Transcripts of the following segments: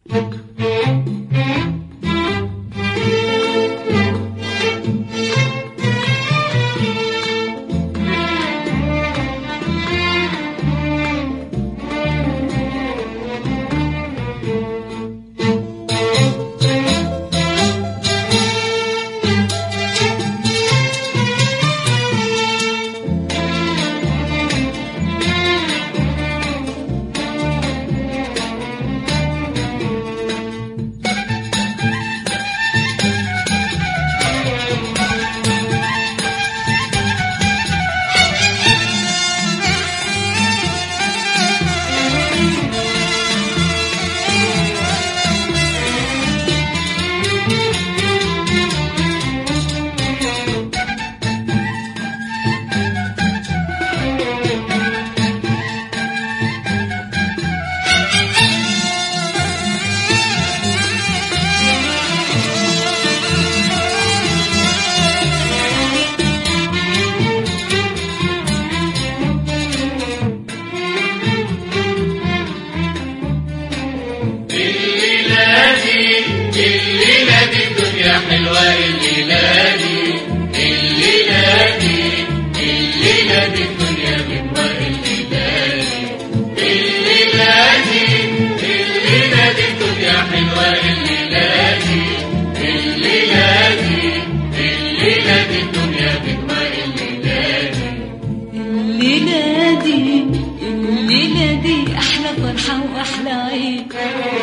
الليلة دي الدنيا حلوة الليلة دي الليلة دي الليلة دي الدنيا حلوة الليلة دي الليلة دي الليلة دي الدنيا حلوة الليلة دي الليلة دي الليلة دي الدنيا حلوة الليلة دي الليلة دي الليلة دي أحلى فرحة وأحلى عيد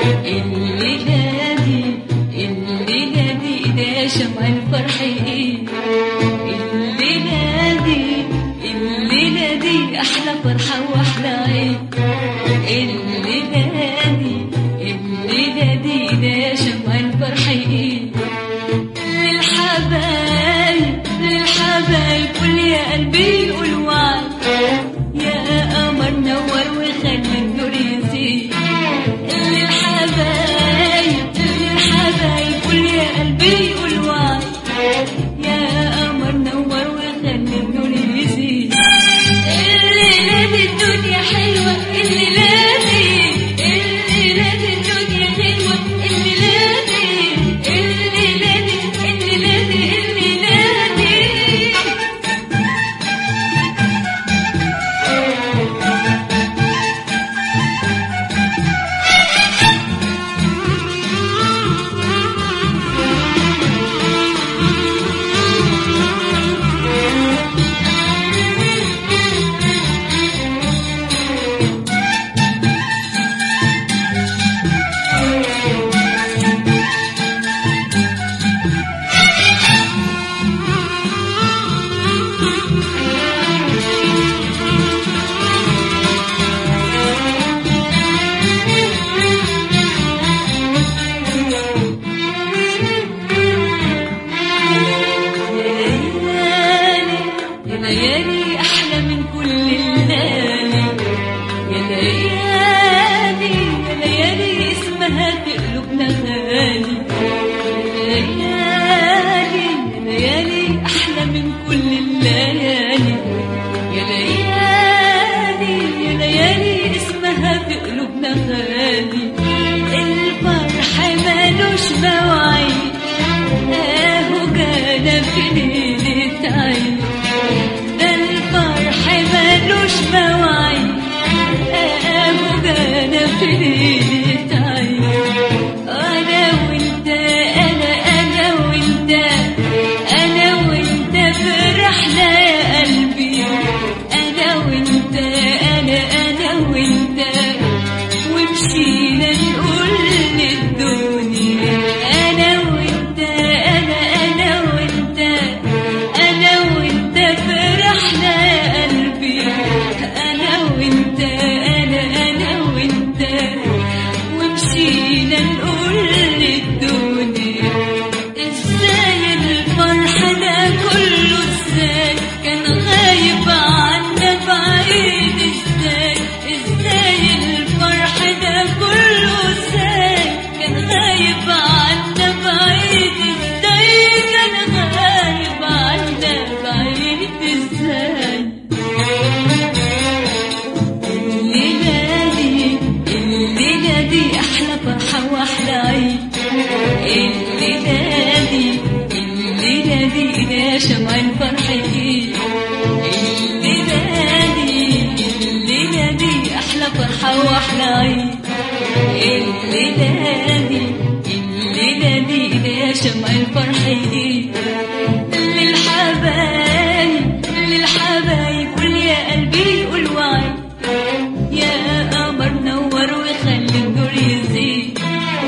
الليلة دي الليلة دي ده شمع الفرح إيه الليلة دي الليلة دي أحلى فرحة وأحلى عيد الليلة دي الليلة دي ده شمع الفرح إيه للحبايب للحبايب قول يا قلبي قول وعد يا قمر نور وخلي النور يزيد للحبايب للحبايب قول يا قلبي قول وعد يا قمر نور وخلي النور يزيد الليلة دي الدنيا حلوة الليلة دي الليلة دي الدنيا حلوة الليلة دي الليلة دي الليلة دي الليلة دي ليالي يا ليالي أحلى من كل الليالي يا ليالي يا ليالي اسمها في قلوبنا غالي يا ليالي يا ليالي أحلى من كل الليالي يا ليالي يا ليالي اسمها في قلوبنا غالي الفرح مالوش مواعيد اهو جانا في ليلة عيد ده الفرح مالوش مواعيد اهو جانا في ليلة عيد انا وانت انا انا وانت انا وانت فرحنا يا قلبي انا وانت انا انا وانت ومشينا نقول للدنيا انا وانت انا انا وانت انا وانت فرحنا يا قلبي انا وانت انا انا وانت ومشينا نقول للدنيا ازاي الفرح ده كله ازاي كان غايب عنا بعيد ازاي ازاي الفرح ده كله ازاي كان غايب عنا بعيد ازاي كان غايب عنا بعيد ازاي الليلة دي الليلة دي أحلى فرحة واحلى عيد الليلة دي الليلة دي ده شمع الفرح ايه الليلة دي الليلة دي أحلى فرحة وأحلى عيد الليلة دي الليلة دي ده شمع الفرح ايه للحبايب للحبايب قول يا قلبي قول وعي يا قمر نور وخلي النور يزيد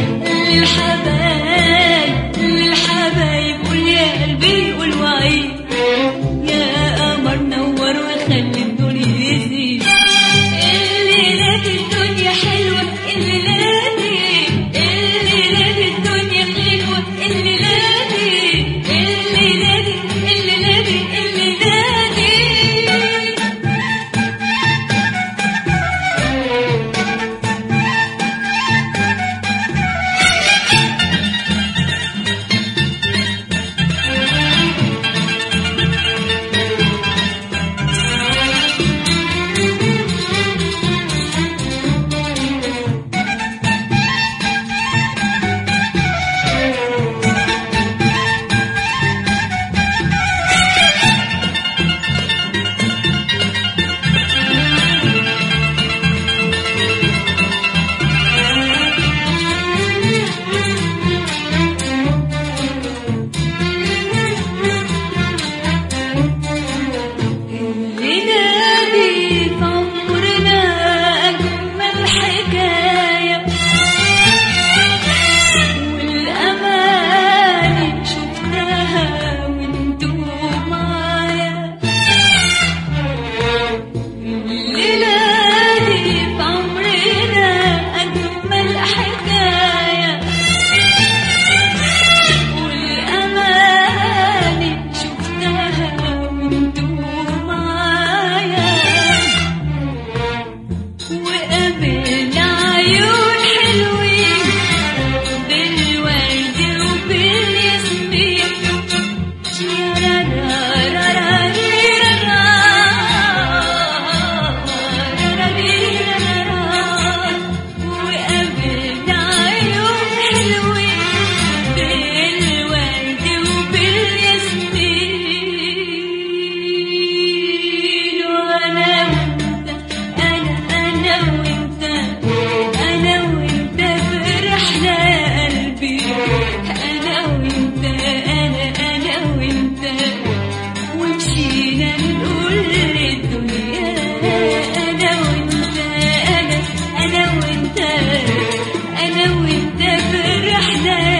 للحبايب للحبايب قول يا قلبي قول وعي يا قمر نور وخلي النور يزيد الليلة دي الدنيا حلوة الليلة دي الليلة دي الدنيا حلوة الليلة دي الليلة دي الليلة دي الليلة دي لنادي في عمرنا أجمل حكاية والأماني شفتها وانتو معايا لنادي في عمرنا أجمل حكاية والأماني شفتها وانتو معايا وقابلنا عيون حلوين بالورد وبالياسمين وقابلنا عيون حلوين بالورد وبالياسمين وانا وانت انا انا وانت انا وانت فرحنا قلبي انا وانت انا انا وانت ومشينا نقول للدنيا انا وانت انا انا وانت انا وانت فرحنا